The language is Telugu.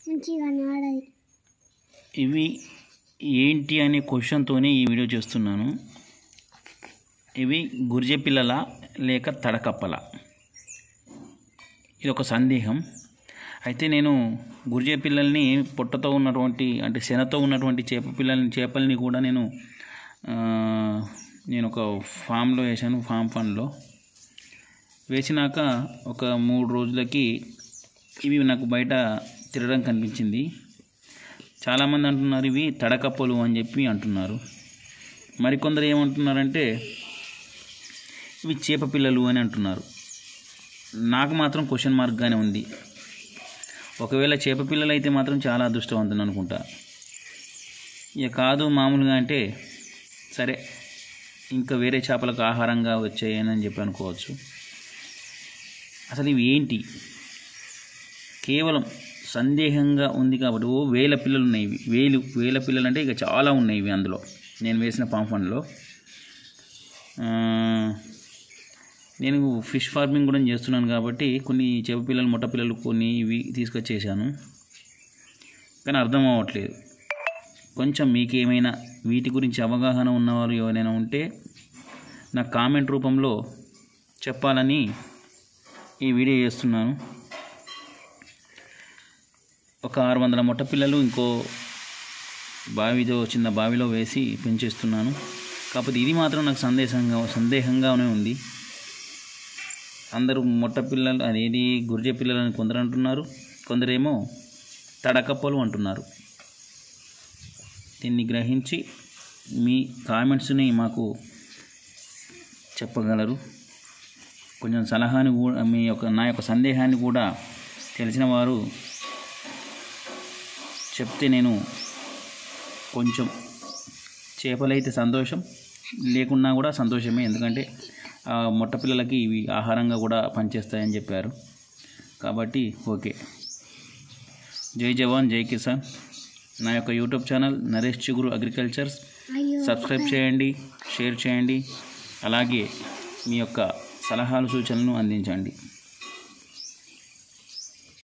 మంచిగా ఆడది ఇవి ఏంటి అనే క్వశ్చన్తోనే ఈ వీడియో చేస్తున్నాను ఇవి గురిజె పిల్లల లేక తడకప్పల ఇది ఒక సందేహం అయితే నేను గురిజె పిల్లల్ని పొట్టతో ఉన్నటువంటి అంటే శనతో ఉన్నటువంటి చేప పిల్లల్ని చేపల్ని కూడా నేను ఆ, నేను ఒక ఫామ్లో వేసాను ఫామ్ ఫండ్లో వేసినాక ఒక మూడు రోజులకి ఇవి నాకు బయట తిరగడం కనిపించింది చాలామంది అంటున్నారు ఇవి తడకప్పలు అని చెప్పి అంటున్నారు మరికొందరు ఏమంటున్నారంటే ఇవి చేప పిల్లలు అని అంటున్నారు నాకు మాత్రం క్వశ్చన్ మార్క్గానే ఉంది ఒకవేళ చేప పిల్లలు అయితే మాత్రం చాలా అదృష్టవంతుని అనుకుంటా ఇక కాదు మామూలుగా అంటే సరే ఇంకా వేరే చేపలకు ఆహారంగా వచ్చాయని చెప్పి అనుకోవచ్చు అసలు ఇవి ఏంటి కేవలం సందేహంగా ఉంది కాబట్టి ఓ వేల పిల్లలు ఉన్నాయి ఇవి వేలు వేల పిల్లలు అంటే ఇక చాలా ఉన్నాయి ఇవి అందులో నేను వేసిన పాంఫండ్లో నేను ఫిష్ ఫార్మింగ్ కూడా చేస్తున్నాను కాబట్టి కొన్ని చేప పిల్లలు మొట్ట పిల్లలు కొన్ని ఇవి తీసుకొచ్చేసాను కానీ అర్థం అవ్వట్లేదు కొంచెం మీకేమైనా వీటి గురించి అవగాహన ఉన్నవారు ఎవరైనా ఉంటే నాకు కామెంట్ రూపంలో చెప్పాలని ఈ వీడియో చేస్తున్నాను ఒక ఆరు వందల మొట్ట పిల్లలు ఇంకో బావిలో చిన్న బావిలో వేసి పెంచేస్తున్నాను కాకపోతే ఇది మాత్రం నాకు సందేశంగా సందేహంగానే ఉంది అందరూ మొట్ట పిల్లలు అనేది గురిజ పిల్లలని కొందరు అంటున్నారు కొందరేమో తడకప్పలు అంటున్నారు దీన్ని గ్రహించి మీ కామెంట్స్ని మాకు చెప్పగలరు కొంచెం సలహాని కూడా మీ యొక్క నా యొక్క సందేహాన్ని కూడా తెలిసిన వారు చెప్తే నేను కొంచెం చేపలైతే సంతోషం లేకున్నా కూడా సంతోషమే ఎందుకంటే ఆ మొట్ట పిల్లలకి ఇవి ఆహారంగా కూడా పనిచేస్తాయని చెప్పారు కాబట్టి ఓకే జై జవాన్ జై కిసాన్ నా యొక్క యూట్యూబ్ ఛానల్ నరేష్ చిగురు అగ్రికల్చర్స్ అయ్యో సబ్స్క్రైబ్ చేయండి షేర్ చేయండి అలాగే మీ యొక్క సలహాలు సూచనలను అందించండి